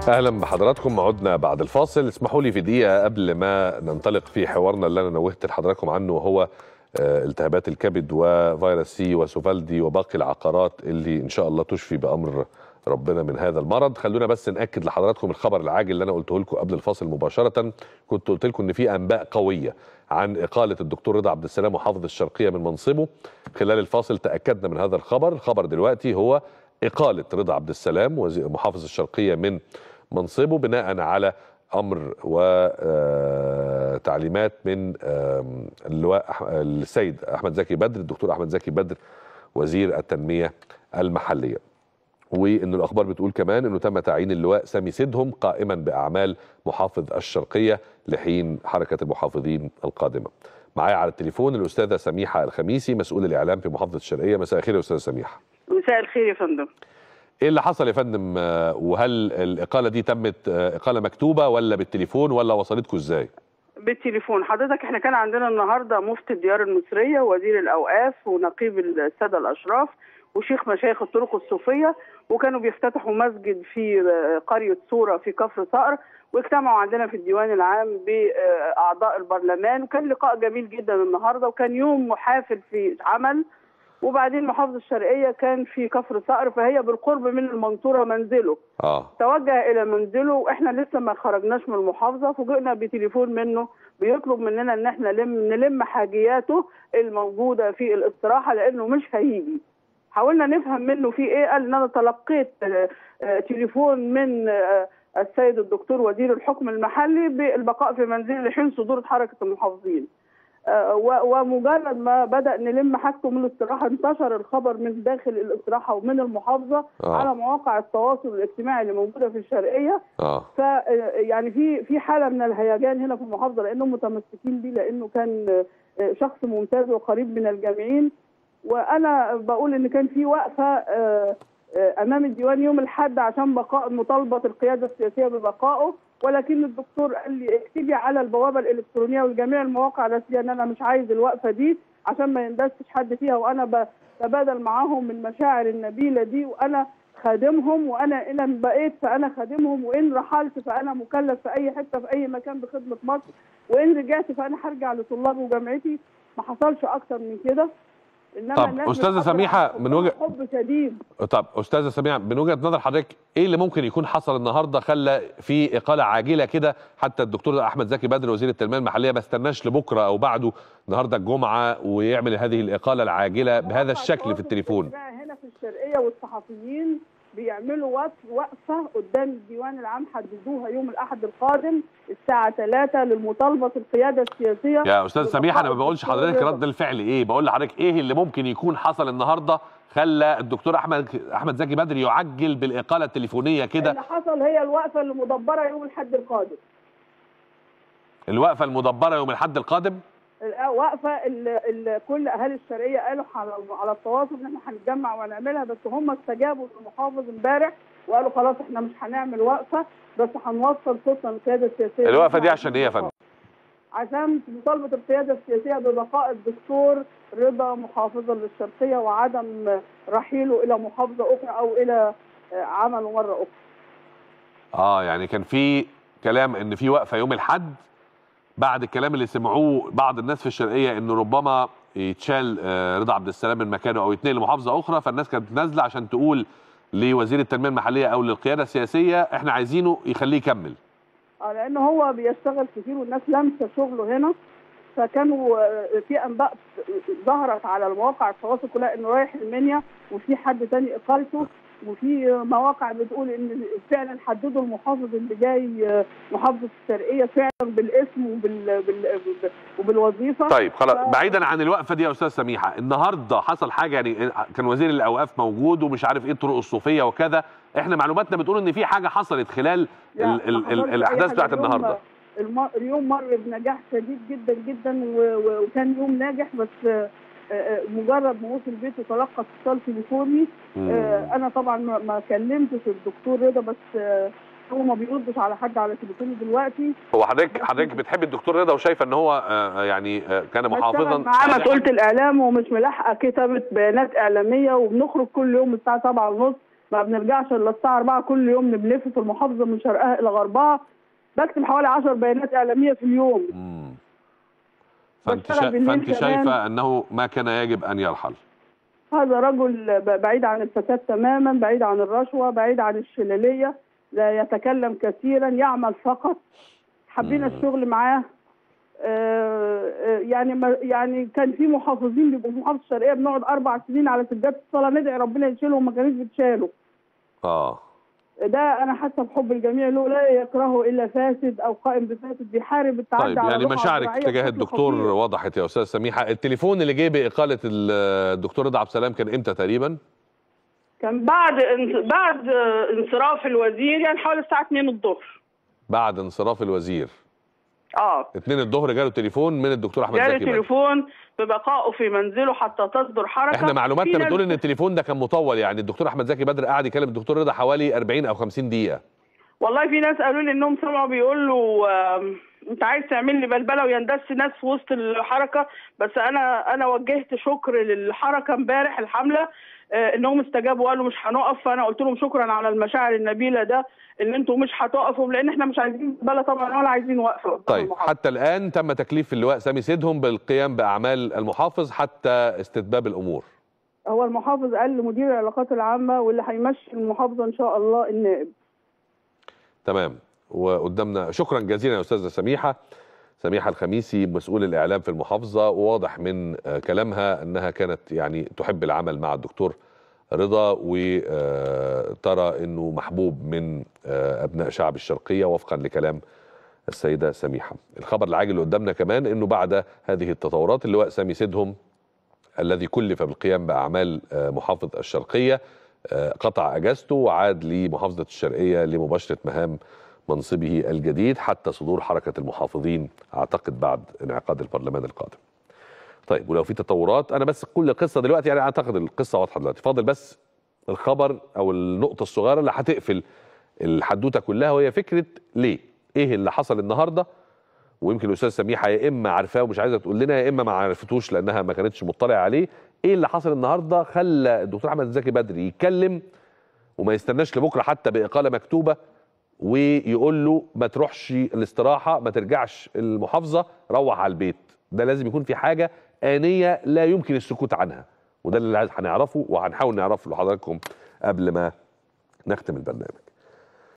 اهلا بحضراتكم عدنا بعد الفاصل اسمحوا لي في دقيقه قبل ما ننطلق في حوارنا اللي انا نوهت لحضراتكم عنه وهو آه، التهابات الكبد وفيروس سي وسوفالدي وباقي العقارات اللي ان شاء الله تشفي بامر ربنا من هذا المرض خلونا بس ناكد لحضراتكم الخبر العاجل اللي انا قلته لكم قبل الفاصل مباشره كنت قلت لكم ان في انباء قويه عن اقاله الدكتور رضا عبد السلام محافظ الشرقيه من منصبه خلال الفاصل تاكدنا من هذا الخبر الخبر دلوقتي هو اقاله رضا عبد السلام وزير- محافظ الشرقيه من منصبه بناء على امر وتعليمات من آم، اللواء أح- السيد احمد زكي بدر الدكتور احمد زكي بدر وزير التنميه المحليه وان الاخبار بتقول كمان انه تم تعيين اللواء سامي سيدهم قائما باعمال محافظ الشرقيه لحين حركه المحافظين القادمه. معايا على التليفون الاستاذه سميحه الخميسي مسؤول الاعلام في محافظه الشرقيه مساء الخير يا استاذه سميحه. مساء الخير يا فندم ايه اللي حصل يا فندم آه، وهل الاقاله دي تمت آه، اقاله مكتوبه ولا بالتليفون ولا وصلتكم ازاي؟ بالتليفون حضرتك احنا كان عندنا النهارده مفتي الديار المصريه وزير الاوقاف ونقيب الساده الاشراف وشيخ مشايخ الطرق الصوفيه وكانوا بيفتتحوا مسجد في آه، قريه صوره في كفر صقر واجتمعوا عندنا في الديوان العام باعضاء البرلمان وكان لقاء جميل جدا النهارده وكان يوم محافل في عمل وبعدين محافظه الشرقيه كان في كفر صقر فهي بالقرب من المنصوره منزله اه توجه الى منزله واحنا لسه ما خرجناش من المحافظه فوجئنا بتليفون منه بيطلب مننا ان احنا نلم نلم حاجياته الموجوده في الاستراحه لانه مش هيجي حاولنا نفهم منه في ايه قال ان انا تلقيت آه، آه، تليفون من آه، السيد الدكتور وزير الحكم المحلي بالبقاء في منزله لحين صدور حركه المحافظين آه، و- ومجرد ما بدا نلم حاجته من الاستراحه انتشر الخبر من داخل الاستراحه ومن المحافظه آه. على مواقع التواصل الاجتماعي اللي موجوده في الشرقيه اه ف يعني في في حاله من الهيجان هنا في المحافظه لانهم متمسكين بيه لانه كان آه، شخص ممتاز وقريب من الجامعين وانا بقول ان كان في وقفه آه، آه، امام الديوان يوم الاحد عشان بقاء مطالبه القياده السياسيه ببقائه ولكن الدكتور قال لي اكتبي على البوابه الالكترونيه ولجميع المواقع الرسميه ان انا مش عايز الوقفه دي عشان ما يندسش حد فيها وانا بتبادل معاهم المشاعر النبيله دي وانا خادمهم وانا ان بقيت فانا خادمهم وان رحلت فانا مكلف في اي حته في اي مكان بخدمه مصر وان رجعت فانا هرجع لطلاب وجامعتي ما حصلش اكتر من كده انما طب، الناس أستاذة بتقدر سميحة، حبهم من وجه- حب شديد طب استاذه سميع من وجهه نظر حضرتك ايه اللي ممكن يكون حصل النهارده خلى في اقاله عاجله كده حتى الدكتور احمد زكي بدر وزير التنميه المحليه ما استناش لبكره او بعده النهارده الجمعه ويعمل هذه الاقاله العاجله بهذا الشكل في التليفون الاجتماعي هنا في الشرقيه والصحفيين بيعملوا وقف- وقفه قدام الديوان العام حددوها يوم الاحد القادم الساعه 3 للمطالبه القياده السياسيه يا استاذ سميح انا ما بقولش الدكتور حضرتك رضا. رد الفعل ايه بقول لحضرتك ايه اللي ممكن يكون حصل النهارده خلى الدكتور احمد احمد زكي بدر يعجل بالاقاله التليفونيه كده اللي حصل هي الوقفه اللي مدبره يوم الاحد القادم الوقفه المدبره يوم الاحد القادم وقفه اللي اللي كل اهالي الشرقيه قالوا على على التواصل ان احنا هنتجمع وهنعملها بس هم استجابوا للمحافظ امبارح وقالوا خلاص احنا مش هنعمل وقفه بس هنوصل صوتنا للقياده السياسيه الوقفه دي عشان ايه يا فندم عشان مطالبه القياده السياسيه ببقاء الدكتور رضا محافظا للشرقيه وعدم رحيله الى محافظه اخرى او الى آه، عمله مره اخرى اه يعني كان في كلام ان في وقفه يوم الاحد بعد الكلام اللي سمعوه بعض الناس في الشرقيه انه ربما يتشال آه، رضا عبد السلام من مكانه او يتنقل لمحافظه اخرى فالناس كانت نازله عشان تقول لوزير التنميه المحليه او للقياده السياسيه احنا عايزينه يخليه يكمل اه لان هو بيشتغل كتير والناس لامسه شغله هنا فكانوا آه، في انباء ظهرت على المواقع التواصل كلها انه رايح المنيا وفي حد تاني اقالته وفي مواقع بتقول ان فعلا حددوا المحافظ اللي جاي آه، محافظه الشرقيه فعلا بالاسم وبال بال وبالوظيفه طيب خلاص ف- بعيدا عن الوقفه دي يا استاذ سميحه النهارده حصل حاجه يعني كان وزير الاوقاف موجود ومش عارف ايه الطرق الصوفيه وكذا احنا معلوماتنا بتقول ان في حاجه حصلت خلال لا، ال ال ما ال حصلش أي الاحداث حاجة. بتاعت اليوم- النهارده الم... اليوم مر بنجاح شديد جدا جدا و... و... وكان يوم ناجح بس آه، آه، مجرد ما وصل بيته تلقى اتصال تليفوني آه، انا طبعا ما ما كلمتش الدكتور رضا بس آه، هو ما بيردش على حد على تليفونه دلوقتي هو حضرتك حضرتك بتحب الدكتور رضا وشايفه ان هو آه، يعني آه، كان محافظا بشتغل معاه مسؤولة الإعلام ومش ملاحقة كتابة بيانات إعلامية وبنخرج كل يوم الساعة 7 ونص ما بنرجعش الا الساعه 4 كل يوم بنلف في المحافظه من شرقها الى غربها بكتب حوالي 10 بيانات اعلاميه في اليوم مم. فانت بشتغل شا... بالليل فانت كمان. شايفه انه ما كان يجب ان يرحل هذا رجل ب- بعيد عن الفساد تماما بعيد عن الرشوة بعيد عن الشلالية لا يتكلم كثيرا يعمل فقط حبينا الشغل معاه آه، آه، يعني ما- يعني كان في محافظين بيبقوا في المحافظه الشرقيه بنقعد اربع سنين على سجاده الصلاه ندعي ربنا يشيلهم ما كانوش بيتشالوا اه ده انا حاسه بحب الجميع له لا يكرهه الا فاسد او قائم بفاسد بيحارب التعدي طيب على يعني الرقعة مشاعرك الزراعية تجاه بشكل الدكتور خطير. وضحت يا استاذ سميحه التليفون اللي جه باقاله ال- الدكتور رضا عبد السلام كان امتى تقريبا كان بعد بعد انصراف الوزير يعني حوالي الساعه 2 الظهر بعد انصراف الوزير اه 2 الظهر جاله تليفون من الدكتور احمد جالي زكي بدر. تليفون ببقائه في منزله حتى تصدر حركه احنا في معلوماتنا ناس- بتقول ان التليفون ده كان مطول يعني الدكتور احمد زكي بدر قعد يكلم الدكتور رضا حوالي 40 او 50 دقيقه والله في ناس قالوا لي انهم سمعوا بيقول له آم، انت عايز تعمل لي بلبله ويندس ناس في وسط الحركه بس انا انا وجهت شكر للحركه امبارح الحمله آه، انهم استجابوا وقالوا مش هنقف فانا قلت لهم شكرا على المشاعر النبيله ده ان انتم مش هتقفوا لان احنا مش عايزين بلبله طبعا ولا عايزين وقفه قدام طيب المحافظة. حتى الان تم تكليف اللواء سامي سيدهم بالقيام باعمال المحافظ حتى استتباب الامور هو المحافظ قال لمدير العلاقات العامه واللي هيمشي المحافظه ان شاء الله النائب تمام وقدامنا شكرا جزيلا يا استاذه سميحه سميحه الخميسي مسؤول الاعلام في المحافظه وواضح من آه، كلامها انها كانت يعني تحب العمل مع الدكتور رضا وترى انه محبوب من آه، ابناء شعب الشرقيه وفقا لكلام السيده سميحه. الخبر العاجل اللي قدامنا كمان انه بعد هذه التطورات اللواء سامي سيدهم الذي كلف بالقيام باعمال آه، محافظ الشرقيه آه، قطع اجازته وعاد لمحافظه الشرقيه لمباشره مهام منصبه الجديد حتى صدور حركه المحافظين اعتقد بعد انعقاد البرلمان القادم. طيب ولو في تطورات انا بس كل قصه دلوقتي يعني اعتقد القصه واضحه دلوقتي فاضل بس الخبر او النقطه الصغيره اللي هتقفل الحدوته كلها وهي فكره ليه؟ ايه اللي حصل النهارده؟ ويمكن الاستاذ سميحه يا اما عارفاه ومش عايزه تقول لنا يا اما ما عرفتوش لانها ما كانتش مطلعه عليه ايه اللي حصل النهارده خلى الدكتور احمد زكي بدري يتكلم وما يستناش لبكره حتى باقاله مكتوبه ويقول له ما تروحش الاستراحه ما ترجعش المحافظه روح على البيت ده لازم يكون في حاجه انيه لا يمكن السكوت عنها وده اللي هنعرفه وهنحاول نعرفه لحضراتكم قبل ما نختم البرنامج